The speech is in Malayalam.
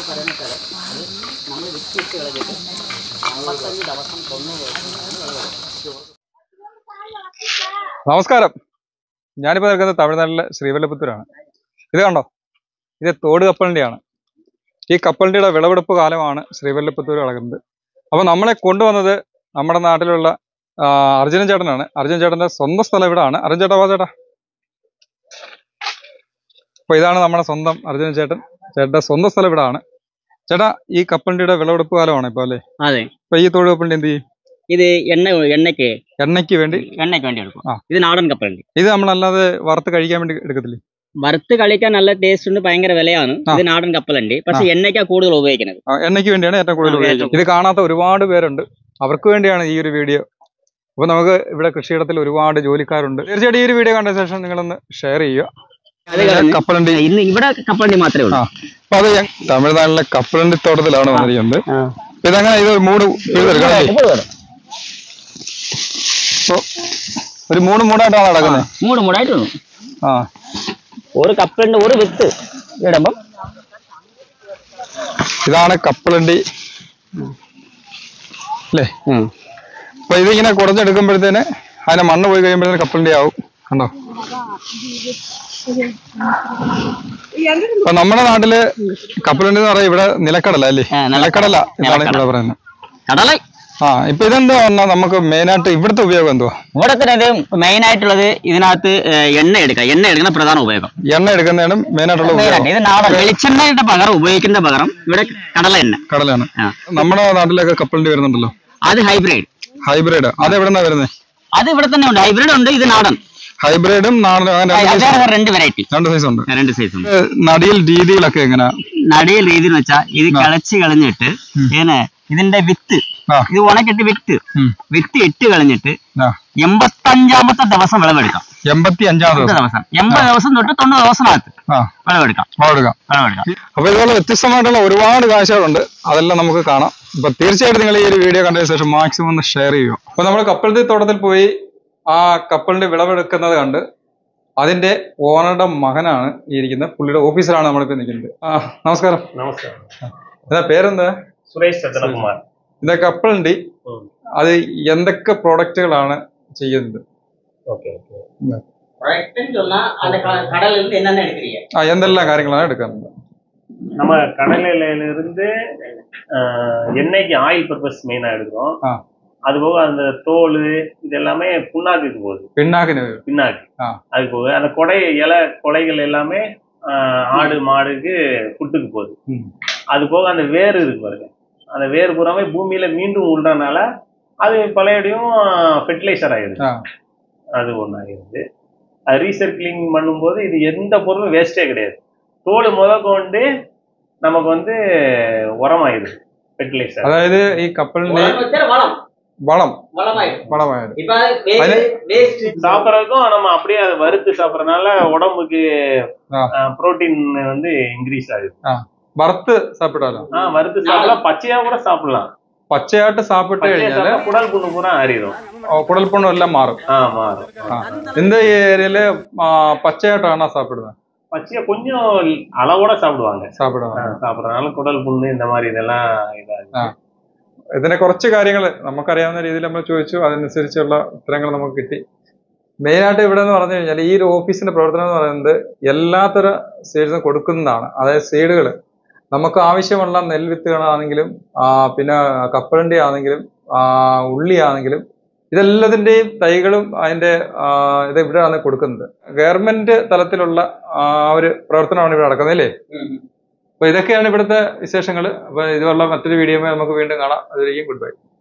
പറയുന്ന സ്ഥലം അത് നമ്മൾ വിറ്റിട്ട് കളഞ്ഞിട്ട് അമ്പത്തഞ്ച് ദിവസം തൊണ്ണൂറ് ദിവസം വിളവെടുക്കും നമസ്കാരം ഞാനിപ്പോൾ നിൽക്കുന്നത് തമിഴ്നാട്ടിലെ ശ്രീവല്ലപുത്തൂരാണ് ഇത് കണ്ടോ ഇത് തോട് കപ്പലിൻ്റെയാണ് ഈ കപ്പലിൻ്റെ വിളവെടുപ്പ് കാലമാണ് ശ്രീവല്ലപുത്തൂർ നടക്കുന്നത് അപ്പോൾ നമ്മളെ കൊണ്ടുവന്നത് നമ്മുടെ നാട്ടിലുള്ള ആ, അർജുനൻ ചേട്ടനാണ് അർജുൻ ചേട്ടൻ്റെ സ്വന്തം സ്ഥലം ഇവിടാണ് അർജുൻ ചേട്ടാ വാ ചേട്ടാ അപ്പോൾ ഇതാണ് നമ്മുടെ സ്വന്തം അർജുനൻ ചേട്ടൻ ചേട്ടൻ്റെ സ്വന്തം സ്ഥലം ഇവിടാണ് ചേട്ടാ ഈ കപ്പലിൻ്റെ വിളവെടുപ്പ് കാലമാണ് ഇപ്പോൾ അല്ലേ അതെ അപ്പോൾ ഈ തോട് കപ്പലിൻ്റെ എന്ത് ചെയ്യും ഇത് എണ്ണ എണ്ണയ്ക്ക് എണ്ണയ്ക്ക് വേണ്ടി എണ്ണയ്ക്ക് വേണ്ടി എടുക്കും ആ. ഇത് നാടൻ കപ്പലുണ്ട് ഇത് നമ്മളല്ലാതെ വറുത്ത് കഴിക്കാൻ വേണ്ടി എടുക്കത്തില്ലേ വറുത്ത് കളിക്കാൻ നല്ല ടേസ്റ്റ് ഉണ്ട് ഭയങ്കര വിലയാണ് ആ. ഇത് നാടൻ കപ്പലുണ്ട് പക്ഷെ എണ്ണയ്ക്കാ കൂടുതൽ ഉപയോഗിക്കുന്നത് ആ, എണ്ണയ്ക്ക് വേണ്ടിയാണ് ഏറ്റവും കൂടുതൽ ആ, ഉപയോഗിക്കുന്നത് ഇത് കാണാത്ത ഒരുപാട് പേരുണ്ട് അവർക്ക് വേണ്ടിയാണ് ഈ ഒരു വീഡിയോ അപ്പൊ നമുക്ക് ഇവിടെ കൃഷിയിടത്തിൽ ഒരുപാട് ജോലിക്കാരുണ്ട് തീർച്ചയായിട്ടും ഈ ഒരു വീഡിയോ കണ്ട ശേഷം നിങ്ങളൊന്ന് ഷെയർ ചെയ്യുക അത് കളഞ്ഞ് കപ്പലണ്ടി ഇന്ന് ഇവിടെ കപ്പലണ്ടി മാത്രമേ ഉള്ളൂ ആ അപ്പൊ അത് ഞാൻ തമിഴ്നാട്ടിലെ കപ്പലണ്ടി തോട്ടത്തിലാണ് വന്നിരിക്കുന്നത് ആ. അപ്പൊ ഇതങ്ങനെ ഇത് മൂട് പിഴുതെടുക്കണം ഇപ്പോൾ വരും. അപ്പൊ ഒരു മൂന്ന് മൂടായിട്ടാണ് നടക്കുന്നത് മൂട് മൂടായിട്ട് വന്നു ആ ഒരു കപ്പലിന്റെ ഒരു വിത്ത് ഇടുമ്പം ഇതാണ് കപ്പലണ്ടി അല്ലേ അപ്പൊ ഇതിങ്ങനെ കുറച്ചെടുക്കുമ്പോഴത്തേന് അതിനെ മണ്ണ് പോയി കഴിയുമ്പോഴത്തേന് കപ്പലണ്ടി ആവും കണ്ടോ അപ്പൊ നമ്മുടെ നാട്ടില് കപ്പലണ്ടി എന്ന് പറയാം ഇവിടെ നിലക്കടല അല്ലേ ആ, നിലക്കടല. നിലക്കടല എന്നാണ് നിലക്കടല. ഇവിടെ പറയുന്നത് കടല ആ ഇപ്പൊ ഇതെന്താ പറഞ്ഞാ നമുക്ക് മെയിൻ ആയിട്ട് ഇവിടുത്തെ ഉപയോഗം എന്തുവാ ഇവിടെ തന്നെ ഇത് മെയിൻ ആയിട്ടുള്ളത് ഇതിനകത്ത് ഏഹ്, എണ്ണ എടുക്കുക എണ്ണ എടുക്കുന്ന പ്രധാന ഉപയോഗം എണ്ണ എടുക്കുന്നതാണ് മെയിൻ ആയിട്ടുള്ള മെയിൻ ഉപയോഗം ആയിട്ട് ഇത് നാടൻ വെളിച്ചെണ്ണയുടെ പകരം ഉപയോഗിക്കുന്ന പകരം ഇവിടെ കടല എണ്ണ കടലാണ് ആ. നമ്മുടെ നാട്ടിലൊക്കെ കപ്പലണ്ടി വരുന്നുണ്ടല്ലോ അത് ഹൈബ്രിഡ് ഹൈബ്രിഡ് അത് എവിടെന്നാ വരുന്നത് അത് ഇവിടെ തന്നെ ഉണ്ട് ഹൈബ്രിഡ് ഉണ്ട് ഇത് നാടൻ ഹൈബ്രിഡും നാടനും അങ്ങനെ രണ്ട് അത് size വേറെ രണ്ട് വെറൈറ്റി രണ്ട് സൈസ് ഉണ്ട് രണ്ട് സൈസ് ഉണ്ട് ഇത് നടിയിൽ രീതികളൊക്കെ എങ്ങനെയാ നടിയിൽ രീതി എന്ന് വെച്ചാൽ ഇത് കളച്ച് കളഞ്ഞിട്ട് ഏനെ ഇതിന്റെ വിത്ത് ആ ഇത് ഉണക്കിട്ട് വിത്ത് ഉം. വിത്ത് ഇട്ട് കളഞ്ഞിട്ട് ആ എൺപത്തഞ്ചാമത്തെ ദിവസം വിളവെടുക്കാം എൺപത്തി അഞ്ചാം എൺപത് ദിവസം ദിവസം എൺപത് ദിവസം തൊട്ട് തൊണ്ണൂറ് ദിവസത്തിനകത്ത് ആ വിളവെടുക്കാം എടുക്കാം വിളവെടുക്കാം അപ്പൊ ഇതുപോലെ വ്യത്യസ്തമായിട്ടുള്ള ഒരുപാട് കാഴ്ചകളുണ്ട് അതെല്ലാം നമുക്ക് കാണാം അപ്പൊ തീർച്ചയായിട്ടും നിങ്ങൾ ഈ ഒരു വീഡിയോ കണ്ടതിന് ശേഷം മാക്സിമം ഒന്ന് ഷെയർ ചെയ്യുക അപ്പൊ നമ്മൾ കപ്പലണ്ടി തോട്ടത്തിൽ പോയി ആ കപ്പലിന്റെ വിളവെടുക്കുന്നത് കണ്ട് അതിന്റെ ഓണറുടെ മകനാണ് ഈ ഇരിക്കുന്നത് പുള്ളിയുടെ ഓഫീസിലാണ് നമ്മളിപ്പോ നിൽക്കുന്നത് ആ നമസ്കാരം നമസ്കാരം എന്താ പേരെന്താ സുരേഷ് ചന്ദ്രകുമാർ ഇത് കപ്പലണ്ടി ഉം. അത് എന്തൊക്കെ പ്രോഡക്റ്റുകളാണ് ചെയ്യുന്നത് ഓക്കെ ഓക്കെ கடல்ல இருந்து என்னென்ன எடுக்கிறீங்க ആ എന്തെല്ലാം കാര്യങ്ങളാണ് എടുക്കുന്നത് நம்ம கடலையில இருந்து ஆஹ், எண்ணெய்க்கு ஆயில் பர்பஸ் மெயினா எடுக்கிறோம் ஆ. அது போக அந்த தோல் இது எல்லாமே புண்ணாக்குக்கு போகுது പിണ്ണാക്കിന് பின்னாக்கு ஆ. அது போக அந்த கொடை இலை கொலைகள் எல்லாமே ஆஹ், ஆடு மாடுக்கு புட்டுக்கு போகுது ம். அது போக அந்த வேர் இருக்கு பாருங்க அந்த வேர் பூராமே பூமியில மீண்டும் உள்றனால அது பழையபடியும் ஃபெர்டிலைசர் ஆயிடுது ആ அது ஒன்று ஆகிருது அது ரீசைக்கிளிங் பண்ணும்போது இது எந்த பொருளும் வேஸ்டே கிடையாது தோல் முத கொண்டு நமக்கு வந்து உரமாயிருது ஃபெர்டிலைசர் അതായത് ഈ കപ്പലിന്റെ வளம் വളം வளமாயிடும் വളമായത് இப்ப அது- வேஸ்ட் சாப்பிட்றதுக்கும் நம்ம அப்படியே அதை வறுத்து சாப்பிட்றதுனால உடம்புக்கு ஆ. புரோட்டீன் வந்து இன்க்ரீஸ் ஆகுது വറുത്ത് സാപ്പിടാലോ ஆ வறுத்து சாப்பிடலாம் பச்சையா கூட சாப்பிடலாம் പച്ചയായിട്ട് സാപ്പിട്ട് பச்சையா കഴിഞ്ഞാല് சாப்பிட்டா குடல் புண்ணு பூரா ஆறிடும் കുടൽപ്പുണ്ണും എല്ലാം മാറും ஆ மாறும் ആ இந்த ഏരിയയില് ആ, പച്ചയായിട്ടാണ് സാപ്പിടുന്നത് பச்சையா கொஞ்சம் அளவோட சாப்பிடுவாங்க ஆ, സാപ്പിടുന്നത് சாப்பிட்றதுனால குடல் புண்ணு இந்த மாதிரி இதெல்லாம் இதாகுது ആ ഇതിനെ കുറച്ച് കാര്യങ്ങൾ നമുക്കറിയാവുന്ന രീതിയിൽ നമ്മൾ ചോദിച്ചു അതിനനുസരിച്ചുള്ള ഉത്തരങ്ങൾ നമുക്ക് കിട്ടി മെയിനായിട്ട് ഇവിടെ എന്ന് പറഞ്ഞു കഴിഞ്ഞാൽ ഈ ഒരു ഓഫീസിന്റെ പ്രവർത്തനം എന്ന് പറയുന്നത് എല്ലാത്തര സീഡ്സും കൊടുക്കുന്നതാണ് അതായത് സീഡുകൾ നമുക്ക് ആവശ്യമുള്ള നെൽവിത്തുകളാണെങ്കിലും ആ, പിന്നെ കപ്പലണ്ടി ആണെങ്കിലും ആ, ഉള്ളി ആണെങ്കിലും ഇതെല്ലാത്തിന്റെയും തൈകളും അതിന്റെ ആ, ഇത് ഇവിടെയാണ് കൊടുക്കുന്നത് ഗവൺമെന്റ് തലത്തിലുള്ള ആ ഒരു പ്രവർത്തനമാണ് ഇവിടെ നടക്കുന്നത് അല്ലേ അപ്പൊ ഇതൊക്കെയാണ് ഇവിടുത്തെ വിശേഷങ്ങൾ അപ്പൊ ഇതുപോലുള്ള മറ്റൊരു വീഡിയോ നമുക്ക് വീണ്ടും കാണാം അതിലേക്കും ഗുഡ് ബൈ